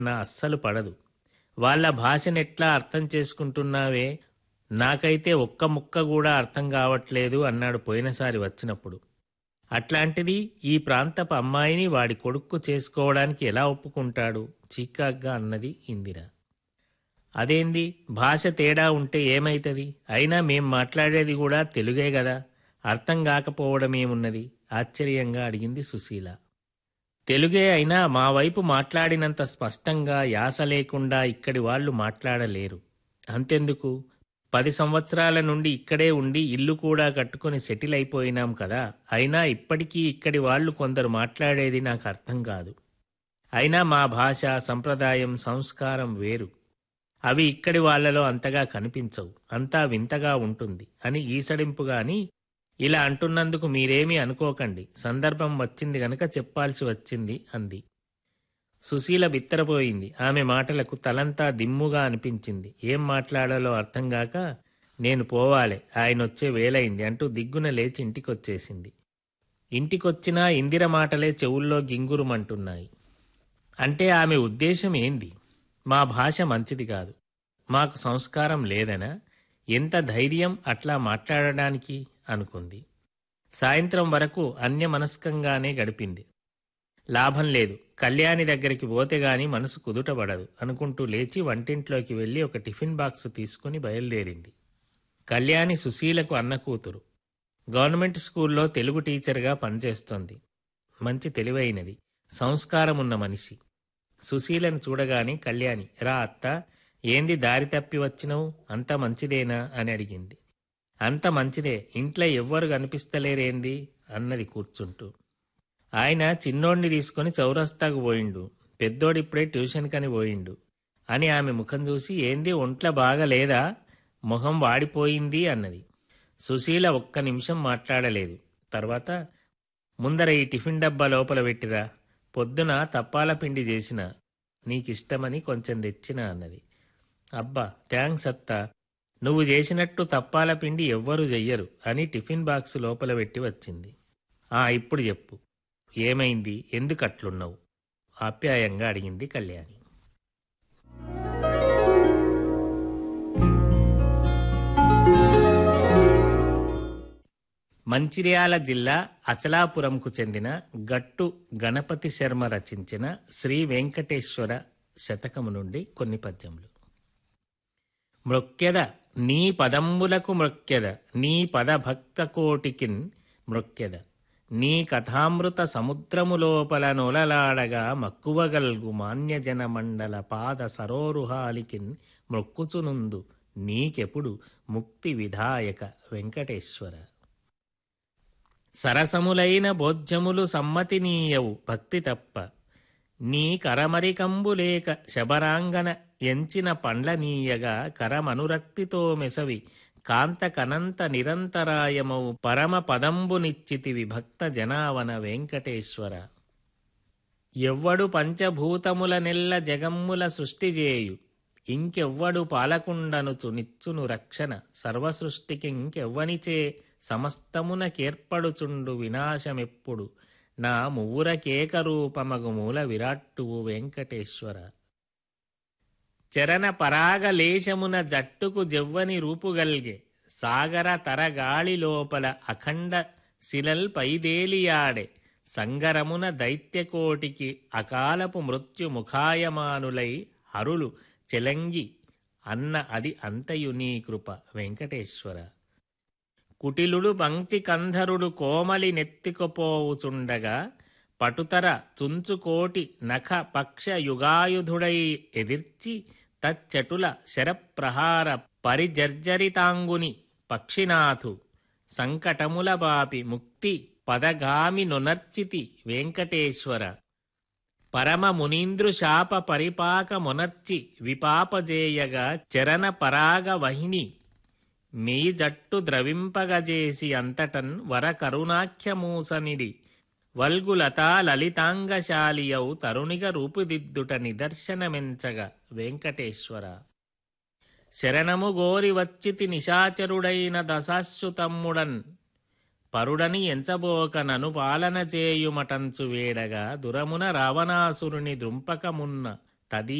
నా అస్సలు పడదు వాళ్ళ భాషనెట్లా అర్థం చేసుకుంటున్నావే నాకైతే ఒక్క ముక్క కూడా అర్థం కావట్లేదు అన్నాడు పోయినసారి వచ్చినప్పుడు అట్లాంటిది ఈ ప్రాంతపు అమ్మాయిని వాడి కొడుక్కు చేసుకోవడానికి ఎలా ఒప్పుకుంటాడు చిక్కాగ్గా అన్నది ఇందిర అదేంది భాష తేడా ఉంటే ఏమైతది అయినా మేం మాట్లాడేది కూడా తెలుగే గదా అర్థం కాకపోవడమేమున్నది ఆశ్చర్యంగా అడిగింది సుశీల తెలుగే అయినా మా వైపు మాట్లాడినంత స్పష్టంగా యాస లేకుండా ఇక్కడి వాళ్ళు మాట్లాడలేరు అంతెందుకు పది సంవత్సరాల నుండి ఇక్కడే ఉండి ఇల్లు కూడా కట్టుకొని సెటిల్ అయిపోయినాం కదా అయినా ఇప్పటికీ ఇక్కడి వాళ్ళు కొందరు మాట్లాడేది నాకు అర్థం కాదు అయినా మా భాష సంప్రదాయం సంస్కారం వేరు అవి ఇక్కడి వాళ్ళలో అంతగా కనిపించవు అంతా వింతగా ఉంటుంది అని ఈసడింపుగాని ఇలా అంటున్నందుకు మీరేమీ అనుకోకండి సందర్భం వచ్చింది గనక చెప్పాల్సి వచ్చింది అంది సుశీల బిత్తరపోయింది ఆమె మాటలకు తలంతా దిమ్ముగా అనిపించింది ఏం మాట్లాడాలో అర్థం కాక నేను పోవాలే ఆయన వచ్చే వేలైంది అంటూ దిగ్గున లేచి ఇంటికొచ్చేసింది ఇంటికొచ్చినా ఇందిర మాటలే చెవుల్లో గింగురుమంటున్నాయి అంటే ఆమె ఉద్దేశం ఏంది మా భాష మంచిది కాదు మాకు సంస్కారం లేదనా ఎంత ధైర్యం అట్లా మాట్లాడడానికి అనుకుంది సాయంత్రం వరకు అన్యమనస్కంగానే గడిపింది లాభం లేదు కళ్యాణి దగ్గరికి పోతే గాని మనసు కుదుటపడదు అనుకుంటూ లేచి వంటింట్లోకి వెళ్ళి ఒక టిఫిన్ బాక్స్ తీసుకుని బయలుదేరింది కళ్యాణి సుశీలకు అన్న కూతురు గవర్నమెంట్ స్కూల్లో తెలుగు టీచర్గా పనిచేస్తోంది మంచి తెలివైనది సంస్కారమున్న మనిషి సుశీలను చూడగానే కళ్యాణి రా అత్త ఏంది దారి తప్పి వచ్చినవు అంత మంచిదేనా అని అడిగింది అంత మంచిదే ఇంట్లో ఎవ్వరు కనిపిస్తలేరేంది అన్నది కూర్చుంటూ ఆయన చిన్నోడిని తీసుకొని చౌరస్తాకు పోయిండు పెద్దోడిప్పుడే ట్యూషన్ కని పోయిండు అని ఆమె ముఖం చూసి ఏంది ఒంట్ల బాగా లేదా మొహం వాడిపోయింది అన్నది సుశీల ఒక్క నిమిషం మాట్లాడలేదు తర్వాత ముందర ఈ టిఫిన్ డబ్బా లోపల పెట్టిరా పొద్దున తప్పాల పిండి చేసిన నీకిష్టమని కొంచెం తెచ్చిన అన్నది అబ్బా థ్యాంక్స్ అత్తా నువ్వు చేసినట్టు తప్పాల పిండి ఎవ్వరూ చెయ్యరు అని టిఫిన్ బాక్స్ లోపల పెట్టి వచ్చింది ఆ ఇప్పుడు చెప్పు ఏమైంది ఎందుకు అట్లున్నావు ఆప్యాయంగా అడిగింది కళ్యాణి మంచిర్యాల జిల్లా అచలాపురంకు చెందిన గట్టు గణపతి శర్మ రచించిన శ్రీ వెంకటేశ్వర శతకము నుండి కొన్ని పద్యములు మృక్కెద నీ పదంబులకు మృక్కెద నీ పదభక్త కోటికిన్ మృక్కెద నీ కథామృత సముద్రము లోపల నొలలాడగా మక్కువగల్గు మాన్యజన మండల పాద సరోరుహాలికిన్ మృక్కుచునుందు నీకెప్పుడు ముక్తి విధాయక వెంకటేశ్వర సరసములైన బోధ్యములు సమ్మతినీయవు భక్తి తప్ప నీ కరమరికంబులేక శబరాంగన ఎంచిన పండ్లనీయగా కరమనురక్తితో మెసవి కాంత కనంత నిరంతరాయమౌ పరమ పదంబునిచ్చితివి భక్త జనావన వెంకటేశ్వర ఎవ్వడు పంచభూతముల నెల్ల జగమ్ముల సృష్టిజేయు ఇంకెవ్వడు పాలకుండనుచు నిచ్చును రక్షణ సర్వసృష్టికి ఇంకెవ్వనిచే సమస్తమున కేర్పడుచుండు వినాశమెప్పుడు నా మువ్వురకేకరూపమగు మూల విరాట్టువు వెంకటేశ్వర చరణ పరాగలేశమున జట్టుకు జవ్వని రూపుగల్గే సాగర తరగాళి లోపల అఖండ శిలల్ పైదేలియాడే సంగరమున దైత్యకోటికి అకాలపు మృత్యు ముఖాయమానులై హరులు చెలంగి అన్న అది అంతయు నీ కృప వెంకటేశ్వర కుటిలుడు పంక్తి కంధరుడు కోమలి నెత్తికపోవుచుండగా పటుతర చుంచుకోటి నఖ పక్ష యుగాయుధుడై ఎదిర్చి తచ్చటుల శరప్రహార పరిజర్జరితాంగుని పక్షినాథు సంకటముల బాపి ముక్తి పదగామి నొనర్చితి వెంకటేశ్వర పరమ మునీంద్రుశాప పరిపాక మొనర్చి విపాపజేయగా చరణ పరాగ వహిని మీ జట్టు ద్రవింపగజేసి అంతటన్ వర కరుణాఖ్యమూసనిడి వల్గులతా లలితాంగశాలియౌ తరుణిగ రూపుదిద్దుట నిదర్శనమెంచగ వెంకటేశ్వర శరణము గోరి వచ్చితి నిశాచరుడైన దశాశ్రుతమ్ముడన్ పరుడని ఎంచబోక నను పాలన చేయుమటంచు వేడగా దురమున రావణాసురుని దృంపకమున్న తది